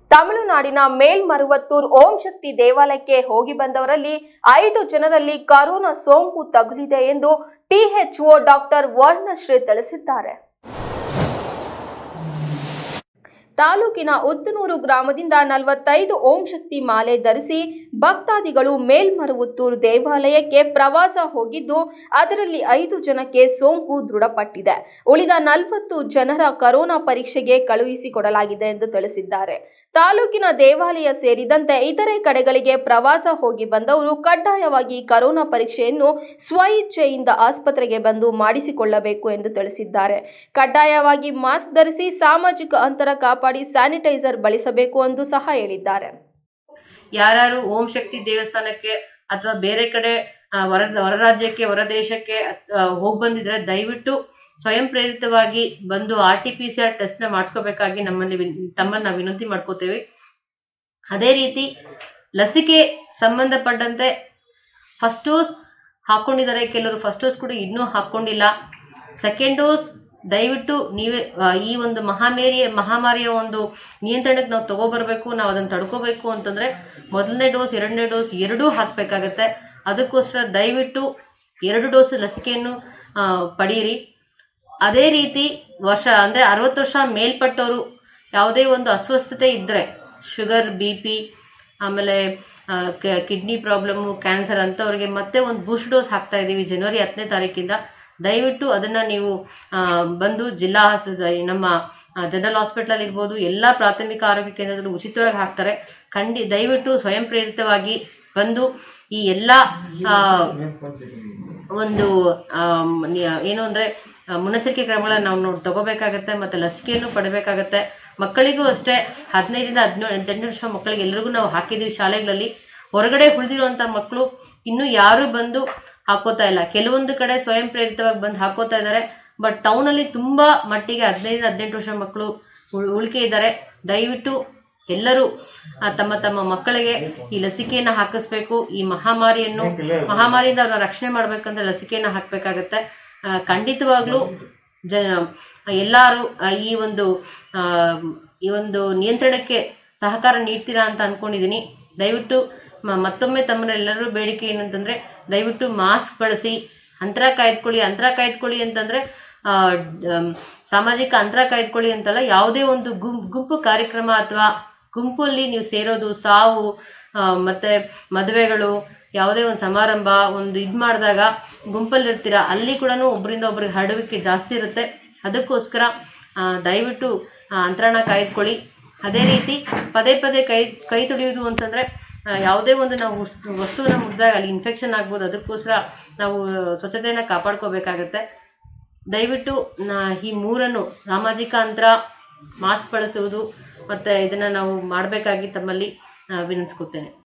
ತಮಿಳುನಾಡಿನ ಮೇಲ್ಮರುವತ್ತೂರ್ ಓಂ ಶಕ್ತಿ ದೇವಾಲಯಕ್ಕೆ ಹೋಗಿ ಬಂದವರಲ್ಲಿ ಐದು ಜನರಲ್ಲಿ ಕರೋನಾ ಸೋಂಕು ತಗುಲಿದೆ ಎಂದು ಟಿಎಚ್ಒ ಡಾಕ್ಟರ್ ವರ್ಣಶ್ರೀ ತಿಳಿಸಿದ್ದಾರೆ ತಾಲೂಕಿನ ಉತ್ತನೂರು ಗ್ರಾಮದಿಂದ ನಲವತ್ತೈದು ಓಂ ಶಕ್ತಿ ಮಾಲೆ ಧರಿಸಿ ಭಕ್ತಾದಿಗಳು ಮೇಲ್ಮರುವತ್ತೂರು ದೇವಾಲಯಕ್ಕೆ ಪ್ರವಾಸ ಹೋಗಿದ್ದು ಅದರಲ್ಲಿ ಐದು ಜನಕ್ಕೆ ಸೋಂಕು ದೃಢಪಟ್ಟಿದೆ ಉಳಿದ ನಲವತ್ತು ಜನರ ಕರೋನಾ ಪರೀಕ್ಷೆಗೆ ಕಳುಹಿಸಿಕೊಡಲಾಗಿದೆ ಎಂದು ತಿಳಿಸಿದ್ದಾರೆ ತಾಲೂಕಿನ ದೇವಾಲಯ ಸೇರಿದಂತೆ ಇತರೆ ಕಡೆಗಳಿಗೆ ಪ್ರವಾಸ ಹೋಗಿ ಬಂದವರು ಕಡ್ಡಾಯವಾಗಿ ಕರೋನಾ ಪರೀಕ್ಷೆಯನ್ನು ಸ್ವಇಚ್ಛೆಯಿಂದ ಆಸ್ಪತ್ರೆಗೆ ಬಂದು ಮಾಡಿಸಿಕೊಳ್ಳಬೇಕು ಎಂದು ತಿಳಿಸಿದ್ದಾರೆ ಕಡ್ಡಾಯವಾಗಿ ಮಾಸ್ಕ್ ಧರಿಸಿ ಸಾಮಾಜಿಕ ಅಂತರ ಕಾಪಾಡಿ ಸ್ಯಾನಿಟೈಸರ್ ಬಳಸಬೇಕು ಎಂದು ಸಹ ಹೇಳಿದ್ದಾರೆ ಯಾರ್ಯಾರು ಓಂ ಶಕ್ತಿ ದೇವಸ್ಥಾನಕ್ಕೆ ಅಥವಾ ಬೇರೆ ಕಡೆ ಆ, ಹೊರ ಹೊರ ರಾಜ್ಯಕ್ಕೆ ಹೊರ ದೇಶಕ್ಕೆ ಹೋಗಿ ಬಂದಿದ್ರೆ ದಯವಿಟ್ಟು ಸ್ವಯಂ ಪ್ರೇರಿತವಾಗಿ ಬಂದು R T P C R test ನ ಮಾಡಿಸ್ಕೋಬೇಕಾಗಿ ನಮ್ಮಲ್ಲಿ ವಿನ್- ತಮ್ಮನ್ನ ನಾವು ವಿನಂತಿ ಮಾಡ್ಕೋತೇವೆ ಅದೇ ರೀತಿ ಲಸಿಕೆ ಸಂಬಂಧಪಟ್ಟಂತೆ ಫಸ್ಟ್ ಡೋಸ್ ಹಾಕೊಂಡಿದ್ದಾರೆ ಕೆಲವರು ಫಸ್ಟ್ ಡೋಸ್ ಕೂಡ ಇನ್ನೂ ಹಾಕೊಂಡಿಲ್ಲ ಸೆಕೆಂಡ್ ಡೋಸ್ ದಯವಿಟ್ಟು ನೀವೇ ಆ, ಈ ಒಂದು ಮಹಾಮಾರಿಯ ಮಹಾಮಾರಿಯ ಒಂದು ನಿಯಂತ್ರಣಕ್ಕೆ ನಾವು ತಗೋಬರ್ಬೇಕು ನಾವು ಅದನ್ನ ತಡ್ಕೋಬೇಕು ಅಂತಂದ್ರೆ ಮೊದಲನೇ ಡೋಸ್ ಎರಡನೇ ಡೋಸ್ ಎರಡೂ ಹಾಕ್ಬೇಕಾಗತ್ತೆ ಅದಕ್ಕೋಸ್ಕರ ದಯವಿಟ್ಟು ಎರಡು ಡೋಸ್ ಲಸಿಕೆಯನ್ನು ಆ, ಪಡೀರಿ ಅದೇ ರೀತಿ ವರ್ಷ ಅಂದ್ರೆ ಅರವತ್ತು ವರ್ಷ ಮೇಲ್ಪಟ್ಟವರು ಯಾವುದೇ ಒಂದು ಅಸ್ವಸ್ಥತೆ ಇದ್ರೆ ಶುಗರ್ ಬಿ ಪಿ ಆಮೇಲೆ ಕಿಡ್ನಿ ಪ್ರಾಬ್ಲಮ್ಮು ಕ್ಯಾನ್ಸರ್ ಅಂತವ್ರಿಗೆ ಮತ್ತೆ ಒಂದು ಬೂಸ್ಟ್ ಡೋಸ್ ಹಾಕ್ತಾ ಇದ್ದೀವಿ ಜನವರಿ ಹತ್ತನೇ ತಾರೀಕಿಂದ ದಯವಿಟ್ಟು ಅದನ್ನ ನೀವು ಆ, ಬಂದು ಜಿಲ್ಲಾ ಆಸ್- ನಮ್ಮ ಜನರಲ್ ಹಾಸ್ಪಿಟಲ್ ಇರ್ಬೋದು ಎಲ್ಲಾ ಪ್ರಾಥಮಿಕ ಆರೋಗ್ಯ ಕೇಂದ್ರದಲ್ಲಿ ಉಚಿತವಾಗಿ ಹಾಕ್ತಾರೆ ಖಂಡಿ ದಯವಿಟ್ಟು ಸ್ವಯಂ ಪ್ರೇರಿತವಾಗಿ ಬಂದು ಈ ಎಲ್ಲಾ ಆ, ಒಂದು ಆಮ್, ನಿ- ಏನು ಅಂದ್ರೆ ಆ, ಮುನ್ನೆಚ್ಚರಿಕೆ ಕ್ರಮಗಳನ್ನ ನಾವು ನೋಡಿ ತಗೋಬೇಕಾಗತ್ತೆ ಮತ್ತೆ ಲಸಿಕೆಯನ್ನು ಪಡಬೇಕಾಗತ್ತೆ ಮಕ್ಕಳಿಗೂ ಅಷ್ಟೇ ಹದಿನೈದರಿಂದ ಹದಿನೇಳು ಹದಿನೆಂಟು ವರ್ಷ ಮಕ್ಕಳಿಗೆ ಎಲ್ರಿಗೂ ನಾವು ಹಾಕಿದೀವಿ ಶಾಲೆಗಳಲ್ಲಿ ಹೊರಗಡೆ ಉಳಿದಿರುವಂತ ಮಕ್ಕಳು ಇನ್ನೂ ಯಾರು ಬಂದು ಹಾಕೋತಾ ಇಲ್ಲ ಕೆಲವೊಂದು ಕಡೆ ಸ್ವಯಂ ಪ್ರೇರಿತವಾಗಿ ಬಂದು ಹಾಕೋತಾ ಇದ್ದಾರೆ ಬಟ್ ಟೌನ್ ಅಲ್ಲಿ ತುಂಬಾ ಮಟ್ಟಿಗೆ ಹದಿನೈದು ಹದಿನೆಂಟು ವರ್ಷ ಮಕ್ಕಳು ಉಳ್- ಉಳ್ಕೆ ಇದ್ದಾರೆ ದಯವಿಟ್ಟು ಎಲ್ಲರೂ ಆ, ತಮ್ಮ ತಮ್ಮ ಮಕ್ಕಳಿಗೆ ಈ ಲಸಿಕೆಯನ್ನ ಹಾಕಿಸ್ಬೇಕು ಈ ಮಹಾಮಾರಿಯನ್ನು ಮಹಾಮಾರಿಯಿಂದ ಅವ್ರನ್ನ ರಕ್ಷಣೆ ಮಾಡ್ಬೇಕಂದ್ರೆ ಲಸಿಕೆಯನ್ನ ಹಾಕ್ಬೇಕಾಗತ್ತೆ ಆ, ಖಂಡಿತವಾಗ್ಲೂ ಜ ಎಲ್ಲಾರು ಆ, ಈ ಒಂದು ಆ, ಈ ಒಂದು ನಿಯಂತ್ರಣಕ್ಕೆ ಸಹಕಾರ ನೀಡ್ತೀರಾ ಅಂತ ಅನ್ಕೊಂಡಿದೀನಿ ದಯವಿಟ್ಟು ಮ- ಮತ್ತೊಮ್ಮೆ ತಮ್ಮನ್ನೆಲ್ಲರೂ ಬೇಡಿಕೆ ಏನಂತಂದ್ರೆ ದಯವಿಟ್ಟು ಮಾಸ್ಕ್ ಬಳಸಿ ಅಂತರ ಕಾಯ್ದುಕೊಳ್ಳಿ ಅಂತರ ಕಾಯ್ದುಕೊಳ್ಳಿ ಅಂತಂದ್ರೆ ಆ, ಡ್- ಸಾಮಾಜಿಕ ಅಂತರ ಕಾಯ್ದುಕೊಳ್ಳಿ ಅಂತಲ್ಲ ಯಾವುದೇ ಒಂದು ಗುಂಪು ಗುಂಪು ಕಾರ್ಯಕ್ರಮ ಅಥವಾ ಗುಂಪಲ್ಲಿ ನೀವು ಸೇರೋದು ಸಾವು ಆ, ಮತ್ತೆ ಮದುವೆಗಳು ಯಾವುದೇ ಒಂದು ಸಮಾರಂಭ ಒಂದು ಇದ್ ಮಾಡಿದಾಗ ಗುಂಪಲ್ಲಿ ಇರ್ತೀರಾ ಅಲ್ಲಿ ಕೂಡ ಒಬ್ಬರಿಂದ ಒಬ್ರಿಗೆ ಹರಡುವಿಕೆ ಜಾಸ್ತಿ ಇರುತ್ತೆ ಅದಕ್ಕೋಸ್ಕರ ಆ, ದಯವಿಟ್ಟು ಆ, ಅಂತರಣ ಕಾಯ್ದುಕೊಳ್ಳಿ ಅದೇ ರೀತಿ ಪದೇ ಪದೇ ಕೈ ಕೈ ತೊಳೆಯುವುದು ಅಂತಂದ್ರೆ ಆ, ಯಾವುದೇ ಒಂದು ನಾವು ವಸ್ತು ವಸ್ತುವನ್ನ ಮುಟ್ಟಿದಾಗ ಅಲ್ಲಿ ಇನ್ಫೆಕ್ಷನ್ ಆಗ್ಬೋದು ಅದಕ್ಕೋಸ್ಕರ ನಾವು ಸ್ವಚ್ಛತೆಯನ್ನ ಕಾಪಾಡ್ಕೋಬೇಕಾಗತ್ತೆ ದಯವಿಟ್ಟು ನಾ- ಈ ಮೂರನ್ನು ಸಾಮಾಜಿಕ ಅಂತರ ಮಾಸ್ಕ್ ಬಳಸುವುದು ಮತ್ತೆ ಇದನ್ನ ನಾವು ಮಾಡಬೇಕಾಗಿ ತಮ್ಮಲ್ಲಿ ಆ, ವಿನಂತಿಸ್ಕೊತೇನೆ